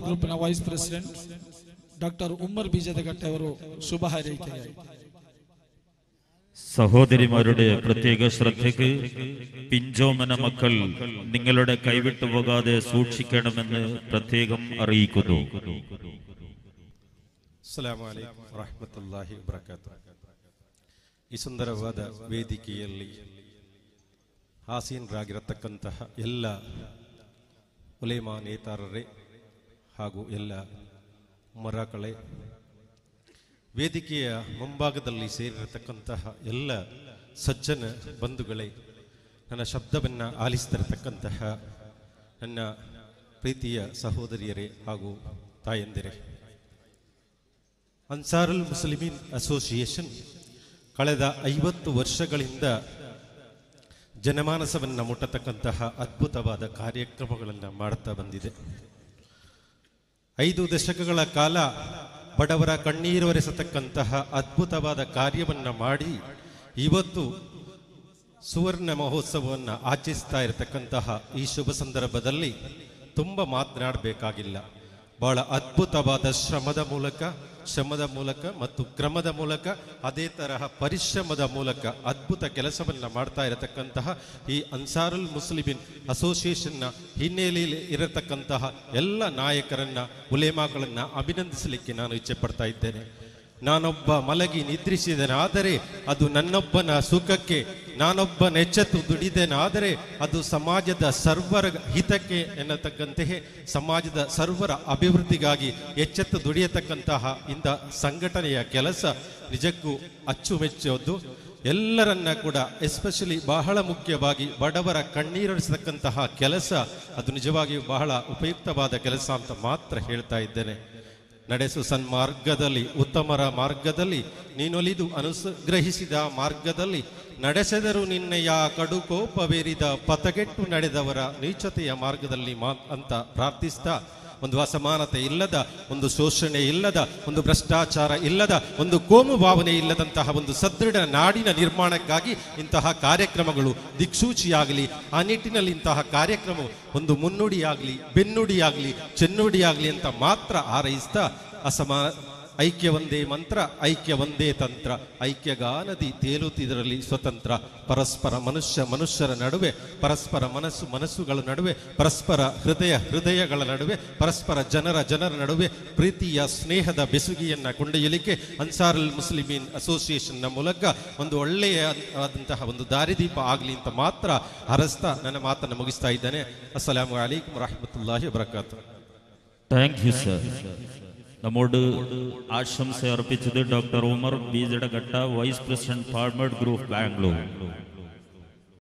ಗ್ರೂಪಿನ vice president doctor Ummer ബീജതഘട്ട ಅವರು ശുഭ ഹാരയിക്കുകയായി സഹോദരിമാരുടെ പ്രത്യേക ശ്രദ്ധയ്ക്ക് പിഞ്ചോമന മക്കൾ നിങ്ങളുടെ കൈവിട്ടു പോകാതെ സൂക്ഷിക്കണമെന്ന് പ്രത്യേകം അറിയിക്കുന്നു ಅಸ್ಸಲಾಮು ಅಲೈಕುಂ ವರಹಮತುಲ್ಲಾಹಿ ವಬರಕಾತು ಈ ಸುಂದರವಾದ ವೇದಿಕೆಯಲ್ಲಿ ಆಸೀನರಾಗಿರತಕ್ಕಂತಹ ಎಲ್ಲ ಉಲೇಮಾ ನೇತಾರರೇ ಹಾಗೂ ಎಲ್ಲ ಮರಕಳೆ ವೇದಿಕೆಯ ಮುಂಭಾಗದಲ್ಲಿ ಸೇರಿರತಕ್ಕಂತಹ ಎಲ್ಲ ಸಜ್ಜನ ಬಂಧುಗಳೇ ನನ್ನ ಶಬ್ದವನ್ನು ಆಲಿಸ್ತಿರತಕ್ಕಂತಹ ನನ್ನ ಪ್ರೀತಿಯ ಸಹೋದರಿಯರೇ ಹಾಗೂ ತಾಯಂದಿರೇ ಅನ್ಸಾರುಲ್ ಮುಸ್ಲಿಮೀನ್ ಅಸೋಸಿಯೇಷನ್ ಕಳೆದ ಐವತ್ತು ವರ್ಷಗಳಿಂದ ಜನಮಾನಸವನ್ನು ಮುಟ್ಟತಕ್ಕಂತಹ ಅದ್ಭುತವಾದ ಕಾರ್ಯಕ್ರಮಗಳನ್ನು ಮಾಡ್ತಾ ಬಂದಿದೆ ಐದು ದಶಕಗಳ ಕಾಲ ಬಡವರ ಕಣ್ಣೀರೊರೆಸತಕ್ಕಂತಹ ಅದ್ಭುತವಾದ ಕಾರ್ಯವನ್ನು ಮಾಡಿ ಇವತ್ತು ಸುವರ್ಣ ಮಹೋತ್ಸವವನ್ನು ಆಚರಿಸ್ತಾ ಇರತಕ್ಕಂತಹ ಈ ಶುಭ ಸಂದರ್ಭದಲ್ಲಿ ತುಂಬ ಮಾತನಾಡಬೇಕಾಗಿಲ್ಲ ಬಹಳ ಅದ್ಭುತವಾದ ಶ್ರಮದ ಮೂಲಕ ಶ್ರಮದ ಮೂಲಕ ಮತ್ತು ಕ್ರಮದ ಮೂಲಕ ಅದೇ ತರಹ ಪರಿಶ್ರಮದ ಮೂಲಕ ಅದ್ಭುತ ಕೆಲಸವನ್ನು ಮಾಡ್ತಾ ಇರತಕ್ಕಂತಹ ಈ ಅನ್ಸಾರುಲ್ ಮುಸ್ಲಿಮಿನ್ ಅಸೋಸಿಯೇಷನ್ನ ಹಿನ್ನೆಲೆಯಲ್ಲಿ ಇರತಕ್ಕಂತಹ ಎಲ್ಲ ನಾಯಕರನ್ನ ಉಲೇಮಾಗಳನ್ನ ಅಭಿನಂದಿಸಲಿಕ್ಕೆ ನಾನು ಇಚ್ಛೆ ಪಡ್ತಾ ಇದ್ದೇನೆ ನಾನೊಬ್ಬ ಮಲಗಿ ನಿದ್ರಿಸಿದನಾದರೆ ಅದು ನನ್ನೊಬ್ಬನ ಸುಖಕ್ಕೆ ನಾನೊಬ್ಬ ನೆಚ್ಚತ್ತು ದುಡಿದೆನಾದರೆ ಅದು ಸಮಾಜದ ಸರ್ವರ ಹಿತಕ್ಕೆ ಎನ್ನತಕ್ಕಂತೆಯೇ ಸಮಾಜದ ಸರ್ವರ ಅಭಿವೃದ್ಧಿಗಾಗಿ ಎಚ್ಚೆತ್ತು ದುಡಿಯತಕ್ಕಂತಹ ಇಂಥ ಸಂಘಟನೆಯ ಕೆಲಸ ನಿಜಕ್ಕೂ ಅಚ್ಚುಮೆಚ್ಚೋದು ಎಲ್ಲರನ್ನ ಕೂಡ ಎಸ್ಪೆಷಲಿ ಬಹಳ ಮುಖ್ಯವಾಗಿ ಬಡವರ ಕಣ್ಣೀರಿಸತಕ್ಕಂತಹ ಕೆಲಸ ಅದು ನಿಜವಾಗಿಯೂ ಬಹಳ ಉಪಯುಕ್ತವಾದ ಕೆಲಸ ಅಂತ ಮಾತ್ರ ಹೇಳ್ತಾ ಇದ್ದೇನೆ ನಡೆಸು ಸನ್ಮಾರ್ಗದಲ್ಲಿ ಉತ್ತಮರ ಮಾರ್ಗದಲ್ಲಿ ನೀನೊಲಿದು ಅನುಗ್ರಹಿಸಿದ ಮಾರ್ಗದಲ್ಲಿ ನಡೆಸೆದರು ನಿನ್ನೆಯ ಕಡುಕೋಪವೇರಿದ ಪಥಗೆಟ್ಟು ನಡೆದವರ ನೀಚತೆಯ ಮಾರ್ಗದಲ್ಲಿ ಮಾ ಅಂತ ಪ್ರಾರ್ಥಿಸ್ತಾ ಒಂದು ಅಸಮಾನತೆ ಇಲ್ಲದ ಒಂದು ಶೋಷಣೆ ಇಲ್ಲದ ಒಂದು ಭ್ರಷ್ಟಾಚಾರ ಇಲ್ಲದ ಒಂದು ಕೋಮು ಭಾವನೆ ಇಲ್ಲದಂತಹ ಒಂದು ಸದೃಢ ನಾಡಿನ ನಿರ್ಮಾಣಕ್ಕಾಗಿ ಇಂತಹ ಕಾರ್ಯಕ್ರಮಗಳು ದಿಕ್ಸೂಚಿಯಾಗಲಿ ಆ ನಿಟ್ಟಿನಲ್ಲಿ ಇಂತಹ ಕಾರ್ಯಕ್ರಮ ಒಂದು ಮುನ್ನುಡಿಯಾಗಲಿ ಬೆನ್ನುಡಿಯಾಗಲಿ ಚೆನ್ನುಡಿಯಾಗಲಿ ಅಂತ ಮಾತ್ರ ಹಾರೈಸ್ತಾ ಅಸಮಾ ಐಕ್ಯ ಒಂದೇ ಮಂತ್ರ ಐಕ್ಯ ಒಂದೇ ತಂತ್ರ ಐಕ್ಯಗಾನದಿ ತೇಲುತ್ತಿದರಲ್ಲಿ ಸ್ವತಂತ್ರ ಪರಸ್ಪರ ಮನುಷ್ಯ ಮನುಷ್ಯರ ನಡುವೆ ಪರಸ್ಪರ ಮನಸ್ಸು ಮನಸ್ಸುಗಳ ನಡುವೆ ಪರಸ್ಪರ ಹೃದಯ ಹೃದಯಗಳ ನಡುವೆ ಪರಸ್ಪರ ಜನರ ಜನರ ನಡುವೆ ಪ್ರೀತಿಯ ಸ್ನೇಹದ ಬೆಸುಗಿಯನ್ನ ಕೊಂಡೊಯ್ಯಲಿಕ್ಕೆ ಅನ್ಸಾರುಲ್ ಮುಸ್ಲಿಮೀನ್ ಅಸೋಸಿಯೇಷನ್ನ ಮೂಲಕ ಒಂದು ಒಳ್ಳೆಯ ಆದಂತಹ ಒಂದು ದಾರಿದೀಪ ಆಗಲಿ ಅಂತ ಮಾತ್ರ ಹರಸ್ತಾ ನನ್ನ ಮಾತನ್ನು ಮುಗಿಸ್ತಾ ಇದ್ದೇನೆ ಅಸ್ಸಲಾಮು ಅಲೈಕುಂ ವರಹಮತುಲ್ಲಾಹಿ ವಬರಕಾತು താങ്ക് യു സർ നമ്മോട് ആശംസ അർപ്പിച്ചത് ഡോക്ടർ ഉമർ ബീജടഘട്ട vice president Pharmed group Bangalore